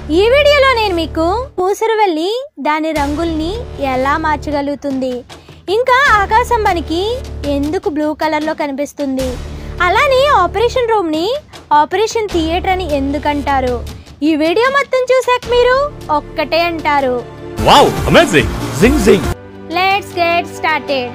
ఈ వీడియోలో నేను మీకు పూసరవెల్లి దాని రంగుల్ని ఎలా మార్చగలుగుతుంది ఇంకా ఆకాశం మనకి ఎందుకు బ్లూ కలర్లో కనిపిస్తుంది అలానే ఆపరేషన్ రూమ్ని ఆపరేషన్ థియేటర్ అని ఎందుకంటారు ఈ వీడియో మొత్తం చూసాక మీరు ఒక్కటే అంటారు wow amazing zing zing let's get started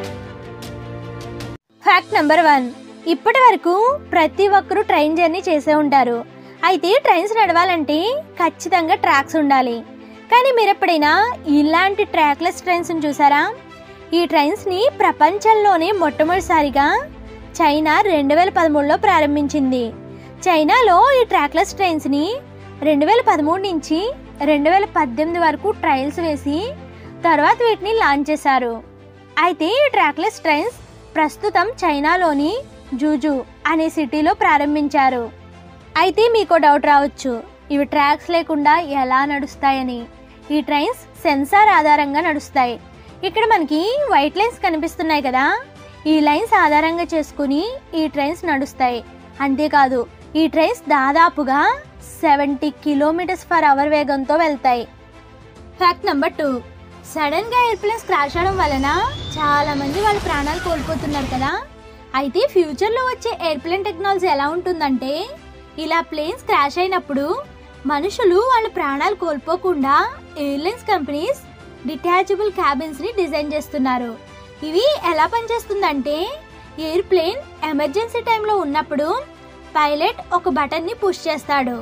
fact number one ఇప్పటి వరకు ప్రతి ఒక్కరూ ట్రైన్ జర్నీ చేసే ఉంటారు అయితే ట్రైన్స్ నడవాలంటే ఖచ్చితంగా ట్రాక్స్ ఉండాలి కానీ మీరు ఎప్పుడైనా ఇలాంటి ట్రాక్లెస్ ట్రైన్స్ చూసారా ఈ ట్రైన్స్ని ప్రపంచంలోనే మొట్టమొదటిసారిగా చైనా రెండు వేల పదమూడులో ప్రారంభించింది చైనాలో ఈ ట్రాక్లెస్ ట్రైన్స్ని రెండు వేల పదమూడు నుంచి రెండు వేల పద్దెనిమిది వరకు ట్రయల్స్ వేసి తర్వాత వీటిని లాంచ్ చేశారు అయితే ఈ ట్రాక్లెస్ ట్రైన్స్ ప్రస్తుతం చైనాలోని జూజు అనే సిటీలో ప్రారంభించారు అయితే మీకు డౌట్ రావచ్చు ఇవి ట్రాక్స్ లేకుండా ఎలా నడుస్తాయని ఈ ట్రైన్స్ సెన్సార్ ఆధారంగా నడుస్తాయి ఇక్కడ మనకి వైట్ లైన్స్ కనిపిస్తున్నాయి కదా ఈ లైన్స్ ఆధారంగా చేసుకుని ఈ ట్రైన్స్ నడుస్తాయి అంతేకాదు ఈ ట్రైన్స్ దాదాపుగా సెవెంటీ కిలోమీటర్స్ పర్ అవర్ వేగంతో వెళ్తాయి ఫ్యాక్ట్ నెంబర్ టూ సడన్ గా ఎయిర్ప్లేన్స్ క్రాష్ అవడం వలన చాలా మంది వాళ్ళ ప్రాణాలు కోల్పోతున్నారు కదా అయితే ఫ్యూచర్ లో వచ్చే ఎయిర్ప్లేన్ టెక్నాలజీ ఎలా ఉంటుందంటే ఇలా ప్లేన్స్ క్రాష్ అయినప్పుడు మనుషులు వాళ్ళ ప్రాణాలు కోల్పోకుండా ఎయిర్లైన్స్ కంపెనీస్ డిటాచబుల్ క్యాబిన్స్ ని డిజైన్ చేస్తున్నారు ఇవి ఎలా పనిచేస్తుందంటే ఎయిర్ప్లేన్ ఎమర్జెన్సీ టైంలో ఉన్నప్పుడు పైలట్ ఒక బటన్ ని పుష్ చేస్తాడు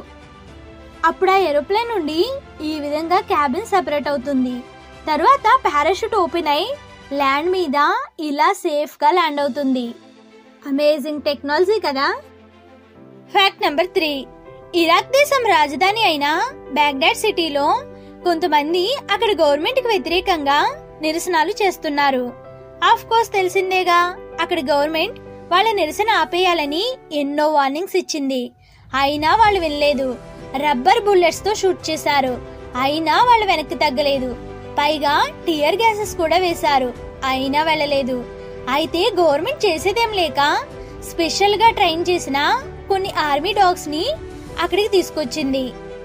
అప్పుడు ఆ ఏరోప్లేన్ నుండి ఈ విధంగా క్యాబిన్ సెపరేట్ అవుతుంది తర్వాత పారాషూట్ ఓపెన్ అయి ల్యాండ్ మీద ఇలా సేఫ్ గా ల్యాండ్ అవుతుంది అమేజింగ్ టెక్నాలజీ కదా ఫ్యాక్ట్ నెంబర్ త్రీ ఇరాక్ దేశం రాజధాని అయిన బాగ్దాడ్ సిటీలో కొంతమంది అక్కడ గవర్నమెంట్ కి వ్యతిరేకంగా నిరసనలు చేస్తున్నారు ఆఫ్ కోర్స్ తెలిసిందేగా అక్కడ గవర్నమెంట్ వాళ్ళ నిరసన ఆపేయాలని ఎన్నో వార్నింగ్స్ ఇచ్చింది అయినా వాళ్ళు వినలేదు రబ్బర్ బుల్లెట్స్ తో షూట్ చేశారు అయినా వాళ్ళు వెనక్కి తగ్గలేదు పైగా టియర్ గ్యాసెస్ కూడా వేశారు అయినా వెళ్ళలేదు అయితే గవర్నమెంట్ చేసేదేం లేక స్పెషల్ గా ట్రైన్ చేసిన కొన్ని ఆర్మీ డాగ్స్ ని అక్కడికి తీసుకొచ్చింది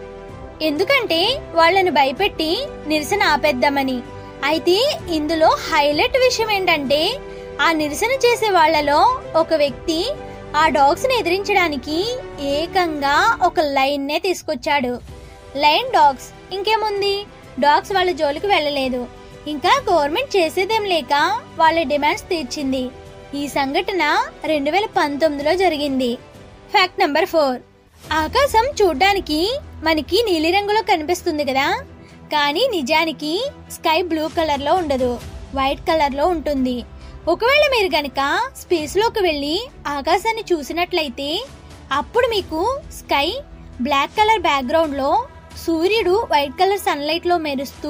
ఎందుకంటే వాళ్ళని భయపెట్టి నిరసన ఆపేద్దామని అయితే ఇందులో హైలైట్ విషయం ఏంటంటే ఆ నిరసన చేసే వాళ్ళలో ఒక వ్యక్తి ఆ డాగ్స్ ని ఎదిరించడానికి ఏకంగా ఒక లైన్ నే తీసుకొచ్చాడు లైన్ డాగ్స్ ఇంకేముంది డాగ్స్ వాళ్ళ జోలికి వెళ్ళలేదు ఇంకా గవర్నమెంట్ చేసేదేం లేక వాళ్ళ డిమాండ్స్ తీర్చింది ఈ సంఘటన రెండు వేల పంతొమ్మిదిలో జరిగింది ఫ్యాక్ట్ నెంబర్ ఫోర్ ఆకాశం చూడ్డానికి మనకి నీలిరంగులో కనిపిస్తుంది కదా కానీ నిజానికి స్కై బ్లూ కలర్ లో ఉండదు వైట్ కలర్ లో ఉంటుంది ఒకవేళ మీరు గనక స్పేస్ లోకి వెళ్ళి ఆకాశాన్ని చూసినట్లయితే అప్పుడు మీకు స్కై బ్లాక్ కలర్ బ్యాక్గ్రౌండ్ లో సూర్యుడు వైట్ కలర్ సన్లైట్ లో మెరుస్తూ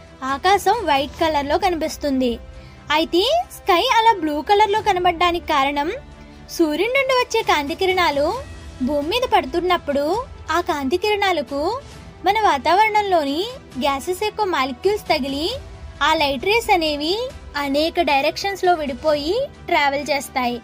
ఆకాశం వైట్ కలర్ లో కనిపిస్తుంది అయితే స్కై అలా బ్లూ కలర్ లో కనబడడానికి కారణం సూర్యుడి నుండి వచ్చే కాంతి కిరణాలు భూమి మీద పడుతున్నప్పుడు ఆ కాంతి కిరణాలకు మన వాతావరణంలోని గ్యాసెస్ యొక్క మాలిక్యూల్స్ తగిలి ఆ లైట్ రేస్ అనేవి అనేక డైరెక్షన్స్ లో విడిపోయి ట్రావెల్ చేస్తాయి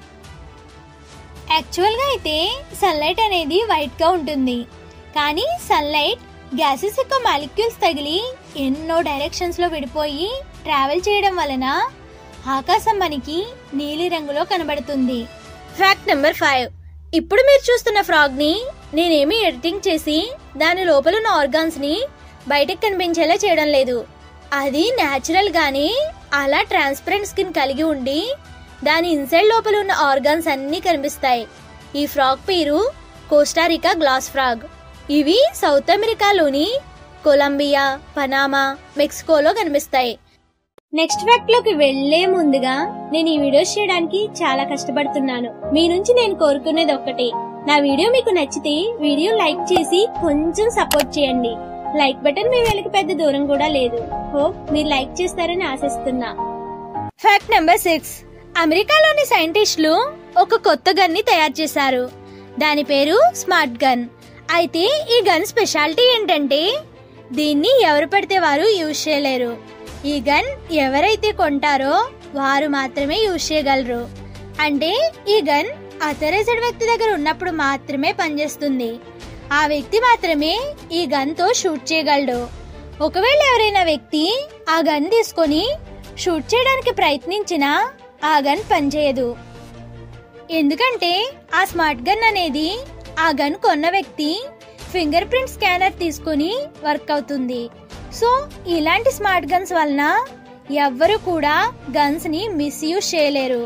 యాక్చువల్గా అయితే సన్లైట్ అనేది వైట్ గా ఉంటుంది కానీ సన్లైట్ గ్యాసెస్ యొక్క మాలిక్యూల్స్ తగిలి ఎన్నో డైరెక్షన్స్ లో విడిపోయి ట్రావెల్ చేయడం వలన ఆకాశం మనకి నీలి రంగులో కనబడుతుంది ఫ్యాక్ట్ నెంబర్ ఫైవ్ ఇప్పుడు మీరు చూస్తున్న ఫ్రాగ్ ని నేనేమి ఎడిటింగ్ చేసి దాని లోపల ఉన్న ఆర్గాన్స్ ని బయటకు కనిపించేలా చేయడం లేదు అది న్యాచురల్ గానే అలా ట్రాన్స్పరెంట్ స్కిన్ కలిగి ఉండి దాని ఇన్సైడ్ లోపల ఉన్న ఆర్గాన్స్ అన్నీ కనిపిస్తాయి ఈ ఫ్రాగ్ పేరు కోస్టారికా గ్లాస్ ఫ్రాగ్ ఇవి సౌత్ అమెరికాలోని కొలంబియా పనామా మెక్సికోలో కనిపిస్తాయి నెక్స్ట్ ఫ్యాక్ట్ లోకి వెళ్లే ముందుగా నేను ఈ వీడియోస్ చేయడానికి చాలా కష్టపడుతున్నాను మీ నుంచి నేను కోరుకునేది ఒక్కటే నా వీడియో మీకు నచ్చితే వీడియో లైక్ చేసి కొంచెం సపోర్ట్ చేయండి లైక్ బటన్ మీ వెళ్ళకి పెద్ద దూరం కూడా లేదు హోప్ మీరు లైక్ చేస్తారని ఆశిస్తున్నా ఫ్యాక్ట్ నెంబర్ సిక్స్ అమెరికాలోని సైంటిస్టులు ఒక కొత్త గన్ ని తయారు చేశారు దాని పేరు స్మార్ట్ గన్ అయితే ఈ గన్ స్పెషాలిటీ ఏంటంటే దీన్ని ఎవరు పడితే వారు యూజ్ చేయలేరు ఈ గన్ ఎవరైతే కొంటారో వారు మాత్రమే యూజ్ చేయగలరు అంటే ఈ గన్ అథరైజ్డ్ వ్యక్తి దగ్గర ఉన్నప్పుడు మాత్రమే పనిచేస్తుంది ఆ వ్యక్తి మాత్రమే ఈ గన్తో షూట్ చేయగలడు ఒకవేళ ఎవరైనా వ్యక్తి ఆ గన్ తీసుకొని షూట్ చేయడానికి ప్రయత్నించినా ఆ గన్ పనిచేయదు ఎందుకంటే ఆ స్మార్ట్ గన్ అనేది ఆ గన్ కొన్న వ్యక్తి ఫింగర్ ప్రింట్ స్కానర్ తీసుకొని వర్క్ అవుతుంది సో ఇలాంటి స్మార్ట్ గన్స్ వలన ఎవ్వరు కూడా గన్స్ ని మిస్యూజ్ చేయలేరు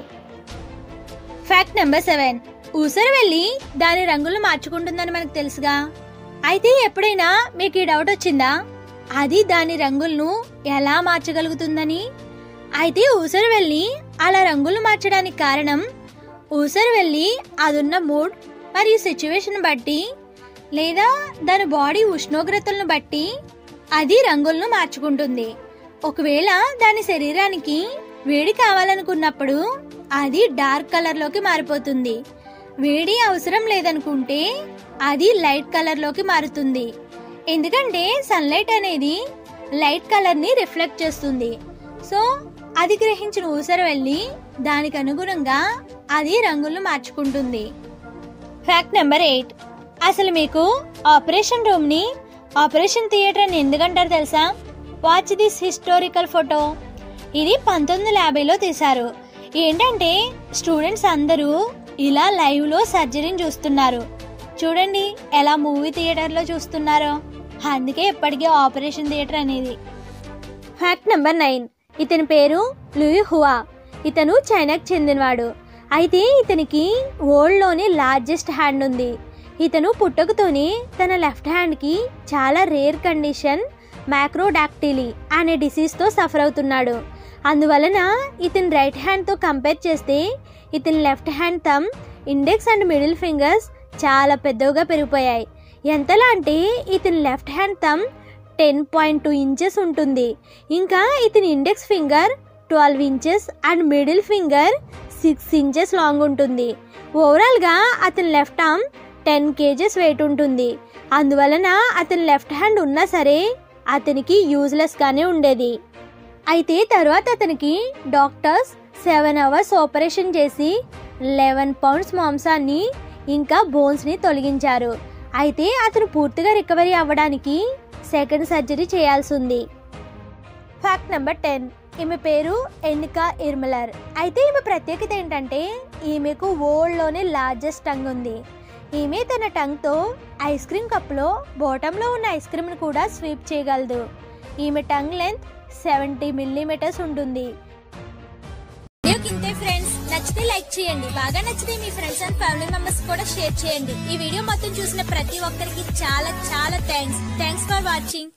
ఫ్యాక్ట్ నెంబర్ సెవెన్ ఊసరు వెళ్ళి దాని రంగులు మార్చుకుంటుందని మనకు తెలుసుగా అయితే ఎప్పుడైనా మీకు ఈ డౌట్ వచ్చిందా అది దాని రంగులను ఎలా మార్చగలుగుతుందని అయితే ఊసరు వెళ్ళి అలా రంగులు మార్చడానికి కారణం ఊసరు వెళ్ళి అదున్న మూడ్ మరియు సిచ్యువేషన్ బట్టి లేదా దాని బాడీ ఉష్ణోగ్రతలను బట్టి అది రంగులను మార్చుకుంటుంది ఒకవేళ దాని శరీరానికి వేడి కావాలనుకున్నప్పుడు అది డార్క్ కలర్లోకి మారిపోతుంది వేడి అవసరం లేదనుకుంటే అది లైట్ కలర్లోకి మారుతుంది ఎందుకంటే సన్లైట్ అనేది లైట్ కలర్ని రిఫ్లెక్ట్ చేస్తుంది సో అది గ్రహించిన ఊసర వెళ్ళి దానికి అనుగుణంగా అది రంగులను మార్చుకుంటుంది ఫ్యాక్ట్ నెంబర్ ఎయిట్ అసలు మీకు ఆపరేషన్ రూమ్ ని ఆపరేషన్ థియేటర్ అని ఎందుకంటారు తెలుసా వాచ్ దిస్ హిస్టారికల్ ఫోటో ఇది పంతొమ్మిది వందల యాభైలో తీశారు ఏంటంటే స్టూడెంట్స్ అందరూ ఇలా లైవ్ లో సర్జరీని చూస్తున్నారు చూడండి ఎలా మూవీ థియేటర్లో చూస్తున్నారో అందుకే ఎప్పటికీ ఆపరేషన్ థియేటర్ అనేది ఫ్యాక్ట్ నెంబర్ నైన్ ఇతని పేరు లూయి హువా ఇతను చైనాకు చెందినవాడు అయితే ఇతనికి వరల్డ్లోనే లార్జెస్ట్ హ్యాండ్ ఉంది ఇతను పుట్టకతోనే తన లెఫ్ట్ హ్యాండ్కి చాలా రేర్ కండిషన్ మ్యాక్రోడాక్టిలీ అనే డిసీజ్తో సఫర్ అవుతున్నాడు అందువలన ఇతని రైట్ హ్యాండ్తో కంపేర్ చేస్తే ఇతని left hand thumb index and middle fingers చాలా పెద్దవిగా పెరిగిపోయాయి ఎంతలా అంటే ఇతని left hand thumb ten point two inches ఉంటుంది ఇంకా ఇతని index finger twelve inches and middle finger six inches long ఉంటుంది ఓవరాల్గా అతని left arm ten kgs weight ఉంటుంది అందువలన అతని లెఫ్ట్ హ్యాండ్ ఉన్నా సరే అతనికి యూజ్లెస్గానే ఉండేది అయితే తర్వాత అతనికి డాక్టర్స్ సెవెన్ అవర్స్ ఆపరేషన్ చేసి లెవెన్ పౌండ్స్ మాంసాన్ని ఇంకా బోన్స్ని తొలగించారు అయితే అతను పూర్తిగా రికవరీ అవ్వడానికి సెకండ్ సర్జరీ చేయాల్సి ఉంది ఫ్యాక్ట్ నెంబర్ టెన్ ఈమె పేరు ఎన్నిక ఇర్మలర్ అయితే ఈమె ప్రత్యేకత ఏంటంటే ఈమెకు వరల్డ్లోనే లార్జెస్ట్ టంగ్ ఉంది ఈమె తన టంగ్తో ఐస్ క్రీమ్ కప్లో బాటంలో ఉన్న ఐస్ క్రీమ్ని కూడా స్వీప్ చేయగలదు ఈమె టంగ్ లెంత్ సెవెంటీ మిల్లీమీటర్స్ ఉంటుంది వీడియోకి ఇంతే ఫ్రెండ్స్ నచ్చితే లైక్ చేయండి బాగా నచ్చితే మీ ఫ్రెండ్స్ అండ్ ఫ్యామిలీ మెంబర్స్ కూడా షేర్ చేయండి ఈ వీడియో మొత్తం చూసిన ప్రతి ఒక్కరికి చాలా చాలా థ్యాంక్స్ థ్యాంక్స్ ఫర్ వాచింగ్